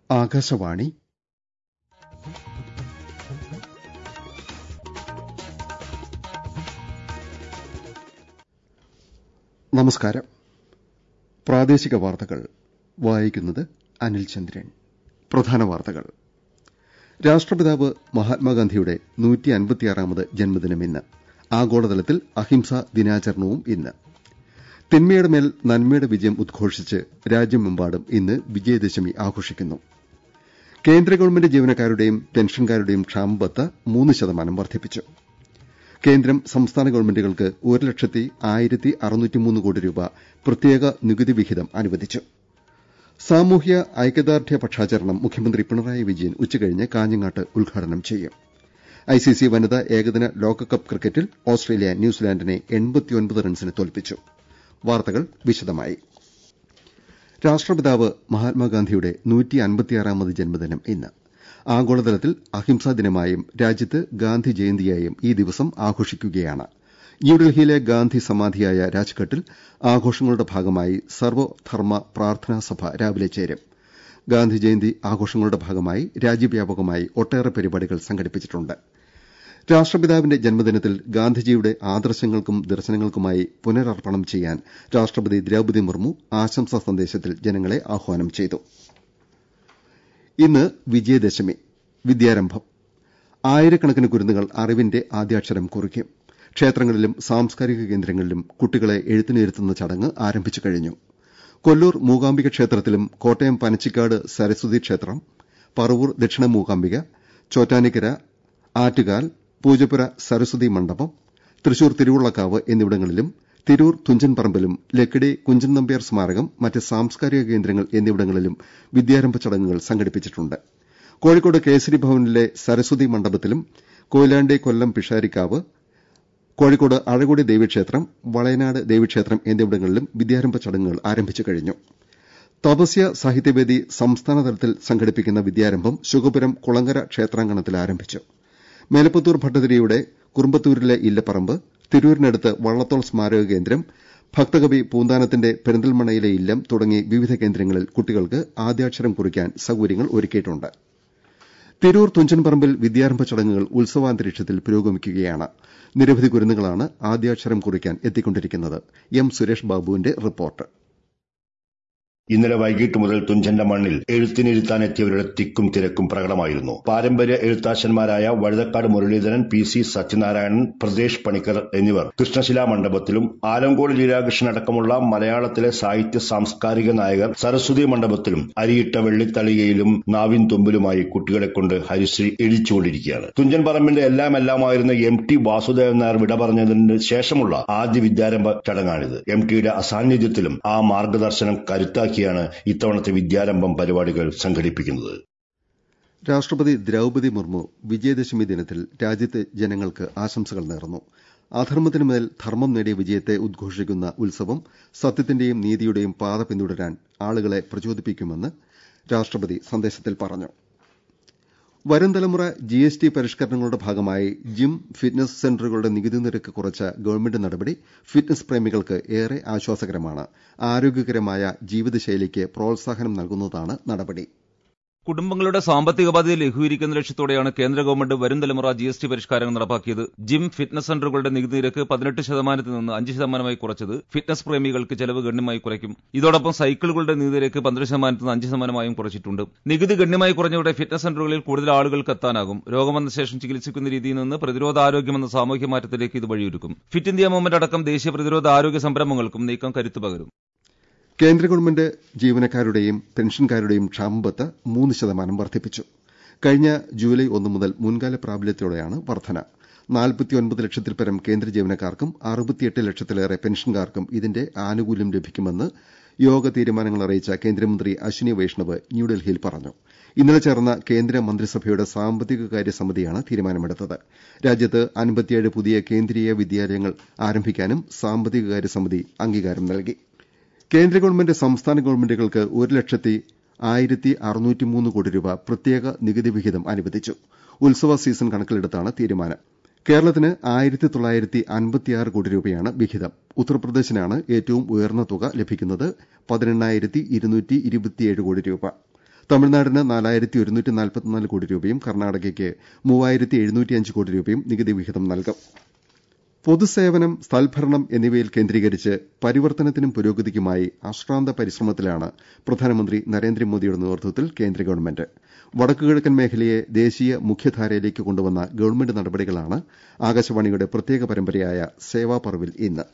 ആകാശവാണി നമസ്കാരം പ്രാദേശിക വാർത്തകൾ വായിക്കുന്നത് അനിൽ ചന്ദ്രൻ പ്രധാന വാർത്തകൾ രാഷ്ട്രപിതാവ് മഹാത്മാഗാന്ധിയുടെ നൂറ്റി അൻപത്തിയാറാമത് ജന്മദിനം ഇന്ന് ആഗോളതലത്തിൽ അഹിംസാ ദിനാചരണവും ഇന്ന് തിന്മയുടെ മേൽ നന്മയുടെ വിജയം ഉദ്ഘോഷിച്ച് രാജ്യമെമ്പാടും ഇന്ന് വിജയദശമി ആഘോഷിക്കുന്നു കേന്ദ്ര ഗവൺമെന്റ് ജീവനക്കാരുടെയും പെൻഷൻകാരുടെയും ക്ഷാമബത്ത മൂന്ന് ശതമാനം വർദ്ധിപ്പിച്ചു കേന്ദ്രം സംസ്ഥാന ഗവൺമെന്റുകൾക്ക് ഒരു ലക്ഷത്തി ആയിരത്തി അറുന്നൂറ്റിമൂന്ന് കോടി രൂപ പ്രത്യേക നികുതി വിഹിതം അനുവദിച്ചു സാമൂഹ്യ ഐക്യദാർഢ്യ പക്ഷാചരണം മുഖ്യമന്ത്രി പിണറായി വിജയൻ ഉച്ചകഴിഞ്ഞ് കാഞ്ഞങ്ങാട്ട് ഉദ്ഘാടനം ചെയ്യും ഐസിസി വനിതാ ഏകദിന ലോകകപ്പ് ക്രിക്കറ്റിൽ ഓസ്ട്രേലിയ ന്യൂസിലാൻഡിനെ റൺസിന് തോൽപ്പിച്ചു വാർത്തകൾ വിശദമായി രാഷ്ട്രപിതാവ് മഹാത്മാഗാന്ധിയുടെ നൂറ്റി അൻപത്തിയാറാമത് ജന്മദിനം ഇന്ന് ആഗോളതലത്തിൽ അഹിംസാ ദിനമായും രാജ്യത്ത് ഗാന്ധി ജയന്തിയായും ഈ ദിവസം ആഘോഷിക്കുകയാണ് ന്യൂഡൽഹിയിലെ ഗാന്ധി സമാധിയായ രാജ്ഘട്ടിൽ ആഘോഷങ്ങളുടെ ഭാഗമായി സർവധർമ്മ പ്രാർത്ഥനാ സഭ രാവിലെ ചേരും ഗാന്ധി ജയന്തി ആഘോഷങ്ങളുടെ ഭാഗമായി രാജ്യവ്യാപകമായി ഒട്ടേറെ പരിപാടികൾ സംഘടിപ്പിച്ചിട്ടുണ്ട് രാഷ്ട്രപിതാവിന്റെ ജന്മദിനത്തിൽ ഗാന്ധിജിയുടെ ആദർശങ്ങൾക്കും ദർശനങ്ങൾക്കുമായി പുനരർപ്പണം ചെയ്യാൻ രാഷ്ട്രപതി ദ്രൌപദി മുർമു ആശംസാ സന്ദേശത്തിൽ ജനങ്ങളെ ആഹ്വാനം ചെയ്തു ഇന്ന് വിജയദശമി വിദ്യാരംഭം ആയിരക്കണക്കിന് കുരുന്നുകൾ അറിവിന്റെ ആദ്യാക്ഷരം കുറിക്കും ക്ഷേത്രങ്ങളിലും സാംസ്കാരിക കേന്ദ്രങ്ങളിലും കുട്ടികളെ എഴുത്തിനിരുത്തുന്ന ചടങ്ങ് ആരംഭിച്ചു കഴിഞ്ഞു കൊല്ലൂർ മൂകാംബിക ക്ഷേത്രത്തിലും കോട്ടയം പനച്ചിക്കാട് സരസ്വതി ക്ഷേത്രം പറവൂർ ദക്ഷിണ മൂകാംബിക ചോറ്റാനിക്കര ആറ്റുകാൽ പൂജപ്പുര സരസ്വതി മണ്ഡപം തൃശൂർ തിരുവുള്ളക്കാവ് എന്നിവിടങ്ങളിലും തിരൂർ തുഞ്ചൻപറമ്പിലും ലക്കിടി കുഞ്ചൻ നമ്പ്യാർ സ്മാരകം മറ്റ് സാംസ്കാരിക കേന്ദ്രങ്ങൾ എന്നിവിടങ്ങളിലും വിദ്യാരംഭ ചടങ്ങുകൾ സംഘടിപ്പിച്ചിട്ടുണ്ട് കോഴിക്കോട് കേസരി ഭവനിലെ സരസ്വതി മണ്ഡപത്തിലും കൊയിലാണ്ടി കൊല്ലം പിഷാരിക്കാവ് കോഴിക്കോട് അഴകൊടി ദേവീക്ഷേത്രം വളയനാട് ദേവീക്ഷേത്രം എന്നിവിടങ്ങളിലും വിദ്യാരംഭ ചടങ്ങുകൾ ആരംഭിച്ചു കഴിഞ്ഞു തപസ്യ സാഹിത്യവേദി സംസ്ഥാനതലത്തിൽ സംഘടിപ്പിക്കുന്ന വിദ്യാരംഭം ശുഗപുരം കുളങ്ങര ക്ഷേത്രാങ്കണത്തിൽ ആരംഭിച്ചു മേലപ്പത്തൂർ ഭട്ടതിരിയുടെ കുറുമ്പത്തൂരിലെ ഇല്ലപ്പറമ്പ് തിരൂരിനടുത്ത് വള്ളത്തോൾ സ്മാരക കേന്ദ്രം ഭക്തകവി പൂന്താനത്തിന്റെ പെരിന്തൽമണ്ണയിലെ ഇല്ലം തുടങ്ങി വിവിധ കേന്ദ്രങ്ങളിൽ കുട്ടികൾക്ക് ആദ്യാക്ഷരം കുറിക്കാൻ സൌകര്യങ്ങൾ ഒരുക്കിയിട്ടുണ്ട് തിരൂർ തുഞ്ചൻപറമ്പിൽ വിദ്യാരംഭ ചടങ്ങുകൾ ഉത്സവാന്തരീക്ഷത്തിൽ പുരോഗമിക്കുകയാണ് നിരവധി കുരുന്നുകളാണ് ആദ്യാക്ഷരം കുറിക്കാൻ എത്തിക്കൊണ്ടിരിക്കുന്നത് എം സുരേഷ് ബാബുവിന്റെ റിപ്പോർട്ട് ഇന്നലെ വൈകിട്ട് മുതൽ തുഞ്ചന്റെ മണ്ണിൽ എഴുത്തിനിരുത്താനെത്തിയവരുടെ തിക്കും തിരക്കും പ്രകടമായിരുന്നു പാരമ്പര്യ എഴുത്താശന്മാരായ വഴുതക്കാട് മുരളീധരൻ പി സി സത്യനാരായണൻ പ്രദേശ് പണിക്കർ എന്നിവർ കൃഷ്ണശിലാ മണ്ഡപത്തിലും ആലങ്കോട് ലീലാകൃഷ്ണൻ അടക്കമുള്ള മലയാളത്തിലെ സാഹിത്യ സാംസ്കാരിക നായകർ സരസ്വതി മണ്ഡപത്തിലും അരിയിട്ട വെള്ളിത്തളികയിലും നാവിൻ തുമ്പിലുമായി കുട്ടികളെ കൊണ്ട് ഹരിശ്രീ എഴിച്ചുകൊണ്ടിരിക്കുകയാണ് തുഞ്ചൻ പറമ്പിന്റെ എല്ലാം എല്ലാമായിരുന്ന എം ടി വാസുദേവൻ നായർ വിട പറഞ്ഞതിന് ശേഷമുള്ള ആദ്യ വിദ്യാരംഭ ചടങ്ങാണിത് എം ടിയുടെ അസാന്നിധ്യത്തിലും ആ മാർഗദർശനം കരുത്താക്കി ഉണ്ടാക്കിയാണ് ഇത്തവണത്തെ വിദ്യാരംഭം പരിപാടികൾ സംഘടിപ്പിക്കുന്നത് രാഷ്ട്രപതി ദ്രൌപദി മുർമു വിജയദശമി ദിനത്തിൽ രാജ്യത്തെ ജനങ്ങൾക്ക് ആശംസകൾ നേർന്നു അധർമ്മത്തിനുമേൽ ധർമ്മം നേടിയ വിജയത്തെ ഉദ്ഘോഷിക്കുന്ന ഉത്സവം സത്യത്തിന്റെയും നീതിയുടെയും പാത പിന്തുടരാൻ ആളുകളെ പ്രചോദിപ്പിക്കുമെന്ന് രാഷ്ട്രപതി സന്ദേശത്തിൽ പറഞ്ഞു വരും തലമുറ ജി എസ് ടി പരിഷ്കരണങ്ങളുടെ ഭാഗമായി ജിം ഫിറ്റ്നസ് സെന്ററുകളുടെ നികുതി നിരക്ക് കുറച്ച ഗവൺമെന്റ് നടപടി ഫിറ്റ്നസ് പ്രേമികൾക്ക് ഏറെ ആശ്വാസകരമാണ് ആരോഗ്യകരമായ ജീവിതശൈലിക്ക് പ്രോത്സാഹനം നൽകുന്നതാണ് നടപടി കുടുംബങ്ങളുടെ സാമ്പത്തിക ബാധ്യത ലഘൂകരിക്കുന്ന ലക്ഷ്യത്തോടെയാണ് കേന്ദ്ര ഗവൺമെന്റ് വരും തലമുറ ജി എസ് ടി പരിഷ്കാരങ്ങൾ നടപ്പാക്കിയത് ജിം ഫിറ്റ്നസ് സെന്ററുകളുടെ നികുതി നിരക്ക് പതിനെട്ട് ശതമാനത്തിൽ നിന്ന് അഞ്ച് ശതമാനമായി കുറച്ചത് ഫിറ്റ്നസ് പ്രേമികൾക്ക് ചെലവ് ഗണ്യമായി കുറയ്ക്കും ഇതോടൊപ്പം സൈക്കിളുകളുടെ നികുതി നിരക്ക് പന്ത്രണ്ട് ശതമാനത്തിൽ നിന്ന് അഞ്ച് ശതമാനമായും കുറച്ചിട്ടുണ്ട് നികുതി ഗണ്യമായി കുറഞ്ഞതോടെ ഫിറ്റ്നസ് സെന്ററുകളിൽ കൂടുതൽ ആളുകൾക്ക് എത്താനാകും രോഗം വന്ന ശേഷം ചികിത്സിക്കുന്ന രീതിയിൽ നിന്ന് പ്രതിരോധ ആരോഗ്യമെന്ന സാമൂഹ്യ മാറ്റത്തിലേക്ക് ഇത് വഴിയൊരുക്കും ഫിറ്റ് ഇന്ത്യ മൂവ്മെന്റ് അടക്കം ദേശീയ പ്രതിരോധ ആരോഗ്യ സംരംഭങ്ങൾക്കും നീക്കം കരുത്തു പകരും കേന്ദ്ര ഗവൺമെന്റ് ജീവനക്കാരുടെയും പെൻഷൻകാരുടെയും ക്ഷാമബത്ത് മൂന്ന് ശതമാനം വർദ്ധിപ്പിച്ചു കഴിഞ്ഞ ജൂലൈ ഒന്ന് മുതൽ മുൻകാല പ്രാബല്യത്തോടെയാണ് വർധന നാൽപ്പത്തിയൊൻപത് ലക്ഷത്തിൽ പരം കേന്ദ്ര ജീവനക്കാർക്കും അറുപത്തിയെട്ട് ലക്ഷത്തിലേറെ പെൻഷൻകാർക്കും ഇതിന്റെ ആനുകൂല്യം ലഭിക്കുമെന്ന് യോഗ തീരുമാനങ്ങൾ അറിയിച്ച കേന്ദ്രമന്ത്രി അശ്വിനി വൈഷ്ണവ് ന്യൂഡൽഹിയിൽ പറഞ്ഞു ഇന്നലെ ചേർന്ന കേന്ദ്ര മന്ത്രിസഭയുടെ സാമ്പത്തിക കാര്യ സമിതിയാണ് തീരുമാനമെടുത്തത് രാജ്യത്ത് അൻപത്തിയേഴ് പുതിയ കേന്ദ്രീയ വിദ്യാലയങ്ങൾ ആരംഭിക്കാനും സാമ്പത്തിക കാര്യ സമിതി അംഗീകാരം നൽകി കേന്ദ്ര ഗവൺമെന്റ് സംസ്ഥാന ഗവൺമെന്റുകൾക്ക് ഒരു ലക്ഷത്തി ആയിരത്തി അറുന്നൂറ്റിമൂന്ന് കോടി രൂപ പ്രത്യേക നികുതി വിഹിതം അനുവദിച്ചു ഉത്സവ സീസൺ കണക്കിലെടുത്താണ് തീരുമാനം കേരളത്തിന് ആയിരത്തി തൊള്ളായിരത്തി അൻപത്തിയാറ് കോടി രൂപയാണ് വിഹിതം ഉത്തർപ്രദേശിനാണ് ഏറ്റവും ഉയർന്ന തുക ലഭിക്കുന്നത് പതിനെണ്ണായിരത്തി ഇരുന്നൂറ്റി ഇരുപത്തിയേഴ് കോടി രൂപ തമിഴ്നാടിന് നാലായിരത്തി ഒരുന്നൂറ്റി നാൽപ്പത്തിനാല് കോടി രൂപയും കർണാടകയ്ക്ക് മൂവായിരത്തി എഴുന്നൂറ്റിയഞ്ച് കോടി രൂപയും നികുതി വിഹിതം നൽകും പൊതുസേവനം സ്ഥൽഭരണം എന്നിവയിൽ കേന്ദ്രീകരിച്ച് പരിവർത്തനത്തിനും പുരോഗതിക്കുമായി അശ്രാന്ത പരിശ്രമത്തിലാണ് പ്രധാനമന്ത്രി നരേന്ദ്രമോദിയുടെ നേതൃത്വത്തിൽ കേന്ദ്ര ഗവൺമെന്റ് വടക്കുകിഴക്കൻ മേഖലയെ ദേശീയ മുഖ്യധാരയിലേക്ക് കൊണ്ടുവന്ന ഗവൺമെന്റ് നടപടികളാണ് ആകാശവാണിയുടെ പ്രത്യേക പരമ്പരയായ സേവാപർവിൽ ഇന്ന്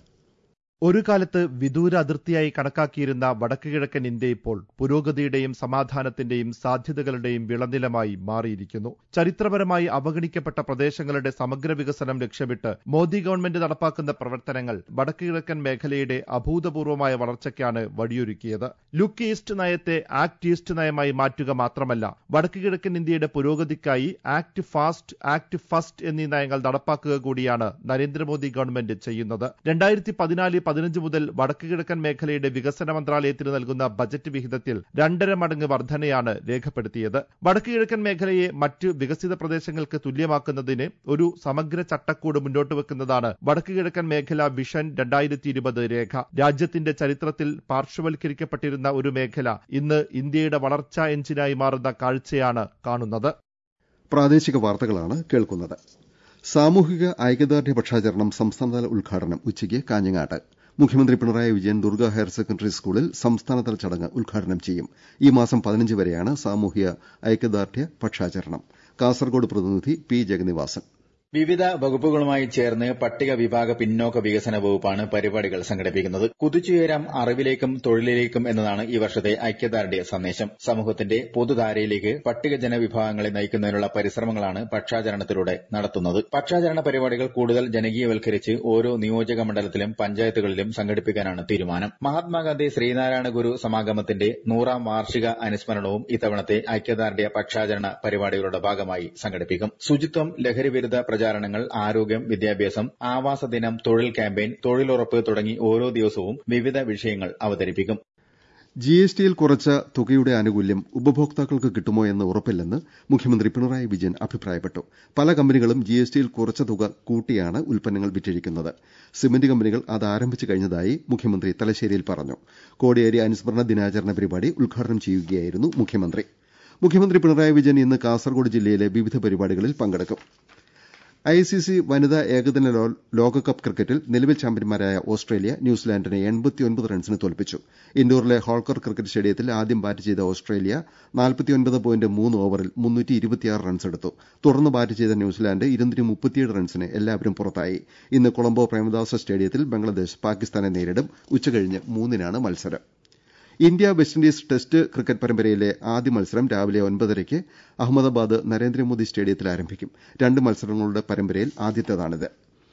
ഒരു കാലത്ത് വിദൂര അതിർത്തിയായി കണക്കാക്കിയിരുന്ന വടക്കുകിഴക്കൻ ഇന്ത്യ ഇപ്പോൾ പുരോഗതിയുടെയും സമാധാനത്തിന്റെയും സാധ്യതകളുടെയും വിളനിലമായി മാറിയിരിക്കുന്നു ചരിത്രപരമായി അവഗണിക്കപ്പെട്ട പ്രദേശങ്ങളുടെ സമഗ്ര വികസനം ലക്ഷ്യമിട്ട് മോദി ഗവൺമെന്റ് നടപ്പാക്കുന്ന പ്രവർത്തനങ്ങൾ വടക്കുകിഴക്കൻ മേഖലയുടെ അഭൂതപൂർവമായ വളർച്ചയ്ക്കാണ് വഴിയൊരുക്കിയത് ലുക്ക് ഈസ്റ്റ് നയത്തെ ആക്ട് ഈസ്റ്റ് നയമായി മാറ്റുക മാത്രമല്ല വടക്കുകിഴക്കൻ ഇന്ത്യയുടെ പുരോഗതിക്കായി ആക്ട് ഫാസ്റ്റ് ആക്ട് ഫസ്റ്റ് എന്നീ നയങ്ങൾ നടപ്പാക്കുക കൂടിയാണ് നരേന്ദ്രമോദി ഗവൺമെന്റ് ചെയ്യുന്നത് രണ്ടായിരത്തി പതിനാല് പതിനഞ്ച് മുതൽ വടക്കുകിഴക്കൻ മേഖലയുടെ വികസന മന്ത്രാലയത്തിന് നൽകുന്ന ബജറ്റ് വിഹിതത്തിൽ രണ്ടര മടങ്ങ് വർധനയാണ് രേഖപ്പെടുത്തിയത് വടക്കുകിഴക്കൻ മേഖലയെ മറ്റ് വികസിത പ്രദേശങ്ങൾക്ക് തുല്യമാക്കുന്നതിന് ഒരു സമഗ്ര ചട്ടക്കൂട് മുന്നോട്ട് വെക്കുന്നതാണ് വടക്കുകിഴക്കൻ മേഖല വിഷൻ രണ്ടായിരത്തി ഇരുപത് രേഖ രാജ്യത്തിന്റെ ചരിത്രത്തിൽ പാർശ്വവൽക്കരിക്കപ്പെട്ടിരുന്ന ഒരു മേഖല ഇന്ന് ഇന്ത്യയുടെ വളർച്ചാ എഞ്ചിനായി മാറുന്ന കാഴ്ചയാണ് കാണുന്നത് പ്രാദേശിക വാർത്തകളാണ് കേൾക്കുന്നത് സാമൂഹിക ഐക്യദാർഢ്യ പക്ഷാചരണം സംസ്ഥാനതല ഉദ്ഘാടനം ഉച്ചയ്ക്ക് കാഞ്ഞങ്ങാട്ട് മുഖ്യമന്ത്രി പിണറായി വിജയൻ ദുർഗ ഹയർ സെക്കൻഡറി സ്കൂളിൽ സംസ്ഥാനതല ചടങ്ങ് ഉദ്ഘാടനം ചെയ്യും ഈ മാസം പതിനഞ്ച് വരെയാണ് സാമൂഹിക ഐക്യദാർഢ്യ പക്ഷാചരണം കാസർഗോഡ് പ്രതിനിധി പി ജഗന്നിവാസൻ വിവിധ വകുപ്പുകളുമായി ചേർന്ന് പട്ടിക വിഭാഗ പിന്നോക്ക വികസന വകുപ്പാണ് പരിപാടികൾ സംഘടിപ്പിക്കുന്നത് കുതിച്ചുയരാം അറിവിലേക്കും തൊഴിലിലേക്കും എന്നതാണ് ഈ വർഷത്തെ ഐക്യദാർഢ്യ സന്ദേശം സമൂഹത്തിന്റെ പൊതുധാരയിലേക്ക് പട്ടികജന വിഭാഗങ്ങളെ നയിക്കുന്നതിനുള്ള പരിശ്രമങ്ങളാണ് പക്ഷാചരണത്തിലൂടെ നടത്തുന്നത് പക്ഷാചരണ പരിപാടികൾ കൂടുതൽ ജനകീയവൽക്കരിച്ച് ഓരോ നിയോജക മണ്ഡലത്തിലും പഞ്ചായത്തുകളിലും സംഘടിപ്പിക്കാനാണ് തീരുമാനം മഹാത്മാഗാന്ധി ശ്രീനാരായണ ഗുരു സമാഗമത്തിന്റെ നൂറാം വാർഷിക അനുസ്മരണവും ഇത്തവണത്തെ ഐക്യദാർഢ്യ പക്ഷാചരണ പരിപാടികളുടെ ഭാഗമായി സംഘടിപ്പിക്കും ശുചിത്വം ലഹരിവിരുദ്ധ പ്രചാരണങ്ങൾ ആരോഗ്യം വിദ്യാഭ്യാസം ആവാസ ദിനം തൊഴിൽ ക്യാമ്പയിൻ തൊഴിലുറപ്പ് തുടങ്ങി ഓരോ ദിവസവും വിവിധ വിഷയങ്ങൾ അവതരിപ്പിക്കും ജി എസ് ടിയിൽ കുറച്ച തുകയുടെ ആനുകൂല്യം ഉപഭോക്താക്കൾക്ക് കിട്ടുമോ എന്ന് ഉറപ്പില്ലെന്ന് മുഖ്യമന്ത്രി പിണറായി വിജയൻ അഭിപ്രായപ്പെട്ടു പല കമ്പനികളും ജി എസ് ടിയിൽ കുറച്ച തുക കൂട്ടിയാണ് ഉൽപ്പന്നങ്ങൾ വിറ്റഴിക്കുന്നത് സിമന്റ് കമ്പനികൾ അത് ആരംഭിച്ചു കഴിഞ്ഞതായി മുഖ്യമന്ത്രി തലശ്ശേരിയിൽ പറഞ്ഞു കോടിയേരി അനുസ്മരണ ദിനാചരണ പരിപാടി ഉദ്ഘാടനം ചെയ്യുകയായിരുന്നു മുഖ്യമന്ത്രി മുഖ്യമന്ത്രി പിണറായി വിജയൻ ഇന്ന് കാസർഗോഡ് ജില്ലയിലെ വിവിധ പരിപാടികളിൽ പങ്കെടുക്കും ഐസിസി വനിതാ ഏകദിന ലോകകപ്പ് ക്രിക്കറ്റിൽ നിലവിൽ ചാമ്പ്യന്മാരായ ഓസ്ട്രേലിയ ന്യൂസിലാൻഡിനെ എൺപത്തിയൊൻപത് റൺസിന് തോൽപ്പിച്ചു ഇൻഡോറിലെ ഹോൾക്കർ ക്രിക്കറ്റ് സ്റ്റേഡിയത്തിൽ ആദ്യം ബാറ്റ് ചെയ്ത ഓസ്ട്രേലിയ നാൽപ്പത്തിയൊൻപത് പോയിന്റ് മൂന്ന് ഓവറിൽ മുന്നൂറ്റി ഇരുപത്തിയാറ് റൺസെടുത്തു തുടർന്ന് ബാറ്റ് ചെയ്ത ന്യൂസിലാൻഡ് ഇരുന്നൂറ്റി മുപ്പത്തിയേഴ് റൺസിന് എല്ലാവരും പുറത്തായി ഇന്ന് കൊളംബോ പ്രേമദാസ സ്റ്റേഡിയത്തിൽ ബംഗ്ലാദേശ് പാകിസ്ഥാനെ നേരിടും ഉച്ചകഴിഞ്ഞ് മൂന്നിനാണ് മത്സരം ഇന്ത്യ വെസ്റ്റിൻഡീസ് ടെസ്റ്റ് ക്രിക്കറ്റ് പരമ്പരയിലെ ആദ്യ മത്സരം രാവിലെ ഒൻപതരയ്ക്ക് അഹമ്മദാബാദ് നരേന്ദ്രമോദി സ്റ്റേഡിയത്തിൽ ആരംഭിക്കും രണ്ട് മത്സരങ്ങളുടെ പരമ്പരയിൽ ആദ്യത്തേതാണിത്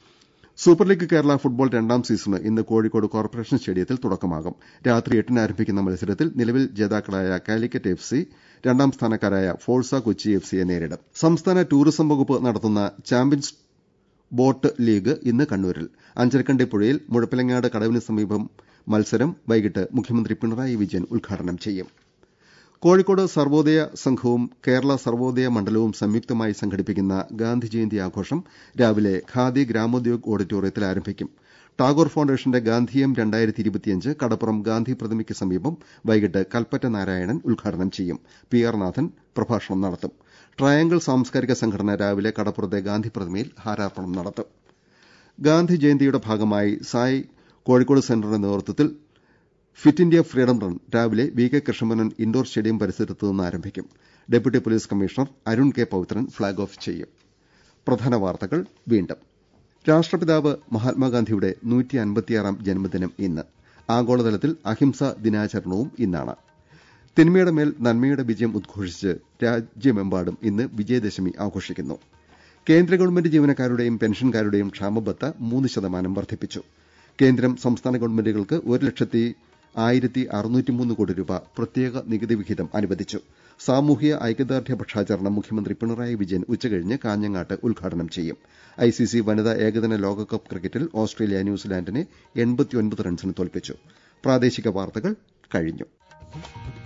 സൂപ്പർ ലീഗ് കേരള ഫുട്ബോൾ രണ്ടാം സീസണ് ഇന്ന് കോഴിക്കോട് കോർപ്പറേഷൻ സ്റ്റേഡിയത്തിൽ തുടക്കമാകും രാത്രി എട്ടിന് ആരംഭിക്കുന്ന മത്സരത്തിൽ നിലവിൽ ജേതാക്കളായ കാലിക്കറ്റ് എഫ് സി രണ്ടാം സ്ഥാനക്കാരായ ഫോഴ്സ കൊച്ചി എഫ് സിയെ നേരിടും സംസ്ഥാന ടൂറിസം വകുപ്പ് നടത്തുന്ന ചാമ്പ്യൻസ് ബോട്ട് ലീഗ് ഇന്ന് കണ്ണൂരിൽ അഞ്ചരക്കണ്ടി പുഴയിൽ മുഴപ്പിലങ്ങാട് കടവിന് സമീപം മത്സരം വൈകിട്ട് മുഖ്യമന്ത്രി പിണറായി വിജയൻ ഉദ്ഘാടനം ചെയ്യും കോഴിക്കോട് സർവോദയ സംഘവും കേരള സർവോദയ മണ്ഡലവും സംയുക്തമായി സംഘടിപ്പിക്കുന്ന ഗാന്ധി ജയന്തി ആഘോഷം രാവിലെ ഖാദി ഗ്രാമോദ്യോഗ് ഓഡിറ്റോറിയത്തിൽ ആരംഭിക്കും ടാഗോർ ഫൌണ്ടേഷന്റെ ഗാന്ധിയം രണ്ടായിരത്തി ഇരുപത്തിയഞ്ച് കടപ്പുറം ഗാന്ധി പ്രതിമയ്ക്ക് സമീപം വൈകിട്ട് കൽപ്പറ്റ നാരായണൻ ഉദ്ഘാടനം ചെയ്യും പി ആർ നാഥൻ പ്രഭാഷണം നടത്തും ട്രയാങ്കിൾ സാംസ്കാരിക സംഘടന രാവിലെ കടപ്പുറത്തെ ഗാന്ധി പ്രതിമയിൽ ഹാരാർപ്പണം നടത്തും ഗാന്ധി ജയന്തിയുടെ ഭാഗമായി സായ് കോഴിക്കോട് സെന്ററിന്റെ നേതൃത്വത്തിൽ ഫിറ്റ് ഇന്ത്യ ഫ്രീഡം റൺ രാവിലെ V K Krishna Menon indoor stadium പരിസരത്ത് നിന്ന് ആരംഭിക്കും deputy police commissioner Arun K പൌത്രൻ ഫ്ളാഗ് ഓഫ് ചെയ്യും പ്രധാന വാർത്തകൾ വീണ്ടും രാഷ്ട്രപിതാവ് മഹാത്മാഗാന്ധിയുടെ നൂറ്റി അൻപത്തിയാറാം ജന്മദിനം ഇന്ന് ആഗോളതലത്തിൽ അഹിംസാ ദിനാചരണവും ഇന്നാണ് തിന്മയുടെ മേൽ നന്മയുടെ വിജയം ഉദ്ഘോഷിച്ച് രാജ്യമെമ്പാടും ഇന്ന് വിജയദശമി ആഘോഷിക്കുന്നു കേന്ദ്ര ഗവൺമെന്റ് ജീവനക്കാരുടെയും പെൻഷൻകാരുടെയും ക്ഷാമബത്ത മൂന്ന് ശതമാനം വർദ്ധിപ്പിച്ചു കേന്ദ്രം സംസ്ഥാന ഗവൺമെന്റുകൾക്ക് ഒരു ലക്ഷത്തി ആയിരത്തി അറുന്നൂറ്റിമൂന്ന് കോടി രൂപ പ്രത്യേക നികുതി വിഹിതം അനുവദിച്ചു സാമൂഹ്യ ഐക്യദാർഢ്യ പക്ഷാചരണം മുഖ്യമന്ത്രി പിണറായി വിജയൻ ഉച്ചകഴിഞ്ഞ് കാഞ്ഞങ്ങാട്ട് ഉദ്ഘാടനം ചെയ്യും ഐസിസി വനിതാ ഏകദിന ലോകകപ്പ് ക്രിക്കറ്റിൽ ഓസ്ട്രേലിയ ന്യൂസിലാൻഡിനെ എൺപത്തിയൊൻപത് റൺസിന് തോൽപ്പിച്ചു പ്രാദേശിക വാർത്തകൾ കഴിഞ്ഞു